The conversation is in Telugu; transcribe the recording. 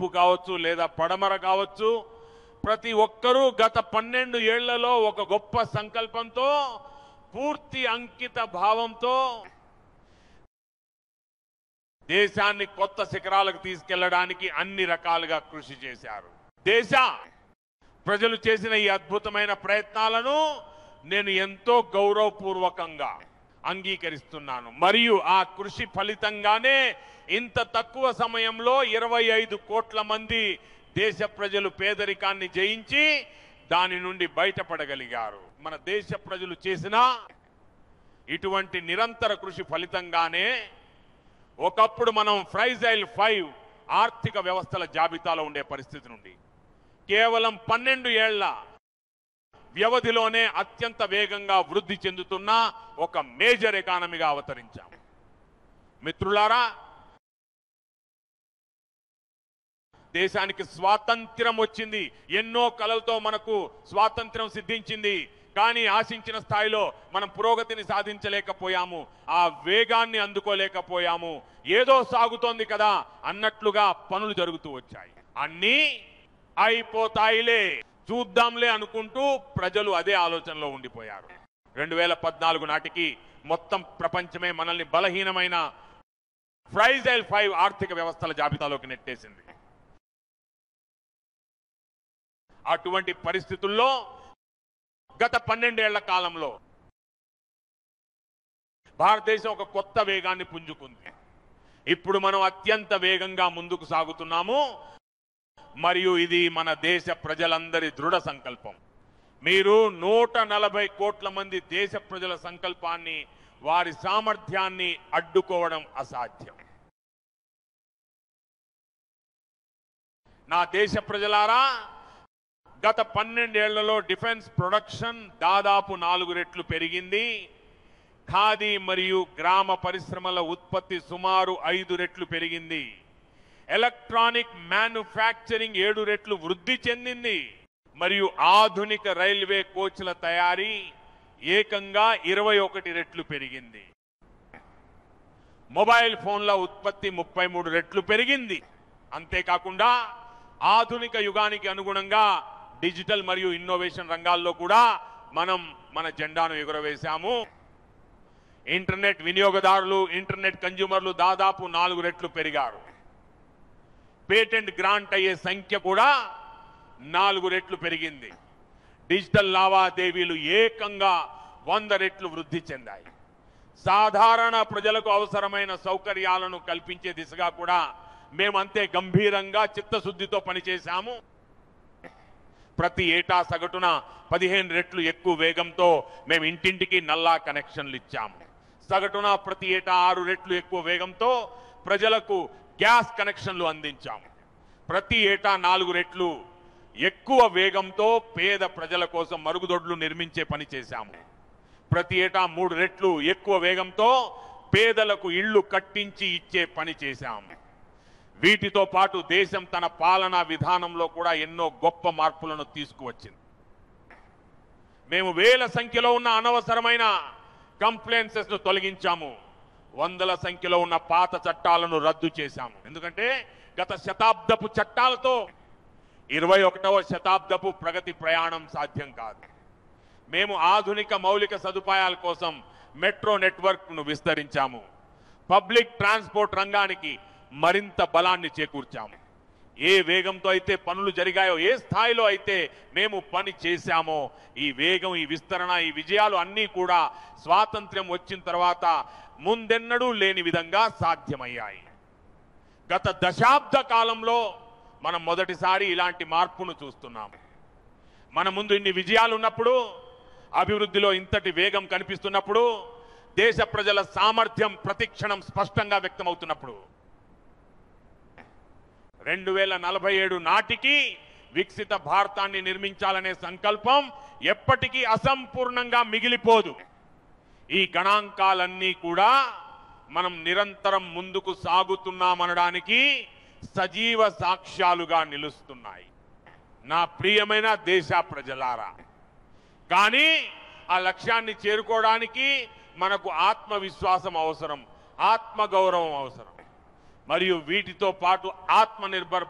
తూర్పు కావచ్చు లేదా పడమర కావచ్చు ప్రతి ఒక్కరూ గత పన్నెండు ఏళ్లలో ఒక గొప్ప సంకల్పంతో పూర్తి అంకిత భావంతో దేశాన్ని కొత్త శిఖరాలకు తీసుకెళ్లడానికి అన్ని రకాలుగా కృషి చేశారు దేశ ప్రజలు చేసిన ఈ అద్భుతమైన ప్రయత్నాలను నేను ఎంతో గౌరవపూర్వకంగా అంగీకరిస్తున్నాను మరియు ఆ కృషి ఫలితంగానే ఇంత తక్కువ సమయంలో ఇరవై ఐదు కోట్ల మంది దేశ ప్రజలు పేదరికాన్ని జయించి దాని నుండి బయటపడగలిగారు మన దేశ ప్రజలు చేసిన ఇటువంటి నిరంతర కృషి ఫలితంగానే ఒకప్పుడు మనం ఫ్రైజైల్ ఫైవ్ ఆర్థిక వ్యవస్థల జాబితాలో ఉండే పరిస్థితి నుండి కేవలం పన్నెండు ఏళ్ల వ్యవధిలోనే అత్యంత వేగంగా వృద్ధి చెందుతున్న ఒక మేజర్ ఎకానమీగా అవతరించాం మిత్రులారా దేశానికి స్వాతంత్ర్యం వచ్చింది ఎన్నో కలలతో మనకు స్వాతంత్ర్యం సిద్ధించింది కానీ ఆశించిన స్థాయిలో మనం పురోగతిని సాధించలేకపోయాము ఆ వేగాన్ని అందుకోలేకపోయాము ఏదో సాగుతోంది కదా అన్నట్లుగా పనులు జరుగుతూ వచ్చాయి అన్నీ అయిపోతాయిలే చూద్దాంలే అనుకుంటూ ప్రజలు అదే ఆలోచనలో ఉండిపోయారు రెండు వేల పద్నాలుగు నాటికి మొత్తం ప్రపంచమే మనల్ని బలహీనమైన ఫ్రైజైల్ ఫైవ్ ఆర్థిక వ్యవస్థల జాబితాలోకి నెట్టేసింది అటువంటి పరిస్థితుల్లో గత పన్నెండేళ్ల కాలంలో భారతదేశం ఒక కొత్త వేగాన్ని పుంజుకుంది ఇప్పుడు మనం అత్యంత వేగంగా ముందుకు సాగుతున్నాము మరియు ఇది మన దేశ ప్రజలందరి దృఢ సంకల్పం మీరు నూట నలభై కోట్ల మంది దేశ ప్రజల సంకల్పాన్ని వారి సామర్థ్యాన్ని అడ్డుకోవడం అసాధ్యం నా దేశ ప్రజలారా గత పన్నెండేళ్లలో డిఫెన్స్ ప్రొడక్షన్ దాదాపు నాలుగు రెట్లు పెరిగింది ఖాదీ మరియు గ్రామ పరిశ్రమల ఉత్పత్తి సుమారు ఐదు రెట్లు పెరిగింది ఎలక్ట్రానిక్ మ్యానుఫ్యాక్చరింగ్ ఏడు రెట్లు వృద్ధి చెందింది మరియు ఆధునిక రైల్వే కోచ్ల తయారీ ఏకంగా ఇరవై ఒకటి రెట్లు పెరిగింది మొబైల్ ఫోన్ల ఉత్పత్తి ముప్పై మూడు రెట్లు పెరిగింది అంతేకాకుండా ఆధునిక యుగానికి అనుగుణంగా డిజిటల్ మరియు ఇన్నోవేషన్ రంగాల్లో కూడా మనం మన జెండాను ఎగురవేశాము ఇంటర్నెట్ వినియోగదారులు ఇంటర్నెట్ కన్జ్యూమర్లు దాదాపు నాలుగు రెట్లు పెరిగారు పేటెంట్ గ్రాంట్ అయ్యే సంఖ్య కూడా నాలుగు రెట్లు పెరిగింది డిజిటల్ లావాదేవీలు ఏకంగా వంద రెట్లు వృద్ధి చెందాయి సాధారణ ప్రజలకు అవసరమైన సౌకర్యాలను కల్పించే దిశగా కూడా మేము అంతే గంభీరంగా చిత్తశుద్ధితో పనిచేశాము ప్రతి ఏటా సగటున పదిహేను రెట్లు ఎక్కువ వేగంతో మేము ఇంటింటికి నల్లా కనెక్షన్లు ఇచ్చాము సగటున ప్రతి ఏటా ఆరు రెట్లు ఎక్కువ వేగంతో ప్రజలకు గ్యాస్ కనెక్షన్లు అందించాము ప్రతి ఏటా నాలుగు రెట్లు ఎక్కువ వేగంతో పేద ప్రజల కోసం మరుగుదొడ్లు నిర్మించే పని చేశాము ప్రతి ఏటా మూడు రెట్లు ఎక్కువ వేగంతో పేదలకు ఇళ్లు కట్టించి ఇచ్చే పని చేశాము వీటితో పాటు దేశం తన పాలనా విధానంలో కూడా ఎన్నో గొప్ప మార్పులను తీసుకువచ్చింది మేము వేల సంఖ్యలో ఉన్న అనవసరమైన కంప్లైన్సెస్ ను తొలగించాము వందల సంఖ్యలో ఉన్న పాత చట్టాలను రద్దు చేశాము ఎందుకంటే గత శతాబ్దపు చట్టాలతో ఇరవై ఒకటవ శతాబ్దపు ప్రగతి ప్రయాణం సాధ్యం కాదు మేము ఆధునిక మౌలిక సదుపాయాల కోసం మెట్రో నెట్వర్క్ ను విస్తరించాము పబ్లిక్ ట్రాన్స్పోర్ట్ రంగానికి మరింత బలాన్ని చేకూర్చాము ఏ వేగంతో అయితే పనులు జరిగాయో ఏ స్థాయిలో అయితే మేము పని చేశామో ఈ వేగం ఈ విస్తరణ ఈ విజయాలు అన్నీ కూడా స్వాతంత్ర్యం వచ్చిన తర్వాత ముందెన్నడూ లేని విధంగా సాధ్యమయ్యాయి గత దశాబ్ద కాలంలో మనం మొదటిసారి ఇలాంటి మార్పును చూస్తున్నాము మన ముందు ఇన్ని విజయాలు ఉన్నప్పుడు అభివృద్ధిలో ఇంతటి వేగం కనిపిస్తున్నప్పుడు దేశ ప్రజల సామర్థ్యం ప్రతిక్షణం స్పష్టంగా వ్యక్తమవుతున్నప్పుడు రెండు వేల నలభై ఏడు నాటికి వికసిత భారతాన్ని నిర్మించాలనే సంకల్పం ఎప్పటికీ అసంపూర్ణంగా మిగిలిపోదు ఈ గణాంకాలన్నీ కూడా మనం నిరంతరం ముందుకు సాగుతున్నామనడానికి సజీవ సాక్ష్యాలుగా నిలుస్తున్నాయి నా ప్రియమైన దేశ ప్రజలారా కానీ ఆ లక్ష్యాన్ని చేరుకోవడానికి మనకు ఆత్మవిశ్వాసం అవసరం ఆత్మగౌరవం అవసరం మరియు వీటితో పాటు ఆత్మనిర్భర్